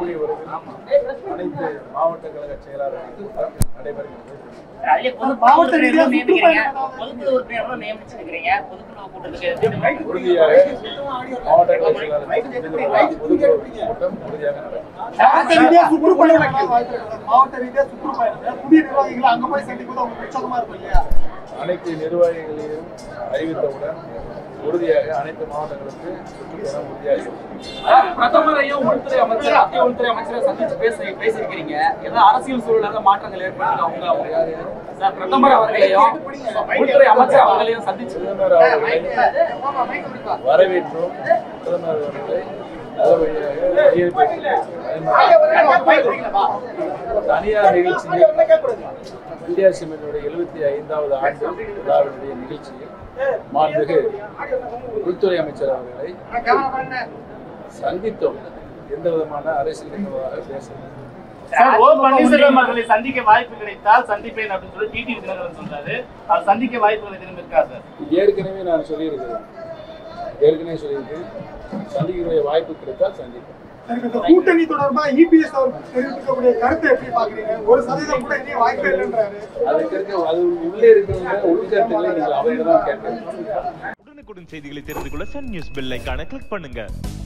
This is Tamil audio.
கூடிய விரைவில் அனைத்து மாவட்ட கழக செயலாளர்கள் கூட்டம் நடைபெறுகிறது அதுலயே பொதுக்குழு உறுப்பினர்களும் நியமிக்கிறீங்க பொதுக்குழு உறுப்பினர்களும் நியமிச்சிருக்கிறீங்க பொதுக்குழு கூட்டத்துக்கு உறுதியாக மாவட்ட கழக செயலாளர்கள் பொதுக்குழு கூட்டம் உறுதியாக நடக்கும் மாவட்ட ரீதியா சுற்றுப்பயணம் வைக்கலாம் வாய்ப்பு இருக்கு. மாவட்ட ரீதியா சுற்றுப்பயணம் புதிய நிர்வாகிகளை அங்க போய் சந்திக்கும் போது அவங்க உற்சாகமா இருக்கும் இல்லையா அனைத்து நிர்வாகிகளையும் அறிவித்தவுடன் உறுதியாக அனைத்து மாவட்டங்களுக்கு சுற்றுப்பயணம் உறுதியாக இருக்கும் பிரதமரையும் உள்துறை அமைச்சர் மத்திய உள்துறை அமைச்சரை சந்திச்சு பேச பேசியிருக்கிறீங்க ஏதாவது அரசியல் சூழலாக மாற்றங்கள் ஏற்பட்டு அவங்க அவங்க யாரு சார் பிரதமர் அவர்களையும் உள்துறை அமைச்சர் அவர்களையும் சந்திச்சு பிரதமர் அவர்களை வரவேற்றோம் பிரதமர் அவர்களை நல்லபடியாக வரவேற்பு. தனியார் நிகழ்ச்சியில் இந்தியா சிமெண்டுடைய எழுபத்தி ஐந்தாவது ஆண்டு விழாவினுடைய நிகழ்ச்சியில் மாண்புமிகு உள்துறை அமைச்சர் அவர்களை சந்தித்தோம் எந்த விதமான அரசியல் நிகழ்வாக பேசவில்லை சார், ஓ பன்னீர்செல்வம் அவர்களை சந்திக்க வாய்ப்பு கிடைத்தால் சந்திப்பேன் அப்படின்னு சொல்லி டிடி தினகரன் சொல்றாரு அவர் சந்திக்க வாய்ப்புகள் எதுவும் இருக்கா சார் ஏற்கனவே நான் சொல்லியிருக்கிறேன் ஏற்கனவே சொல்லியிருக்கேன் சந்திக்கக்கூடிய வாய்ப்பு கிடைத்தால் சந்திப்பேன் எனக்கு இந்த கூட்டணி தொடர்பா இபிஎஸ் அவர் தெரிவிக்கக்கூடிய கருத்தை எப்படி பாக்குறீங்க ஒரு சதவீதம் கூட இனி வாய்ப்பு இல்லைன்றாரு அதுக்கு இருக்க அது உள்ளே இருக்கிறவங்க உள்கருத்துக்களை நீங்கள் அவரிடம் தான் கேட்கணும் உடனுக்குடன் செய்திகளை தெரிந்து கொள்ள சன் நியூஸ் பெல் ஐகானை கிளிக் பண்ணுங்க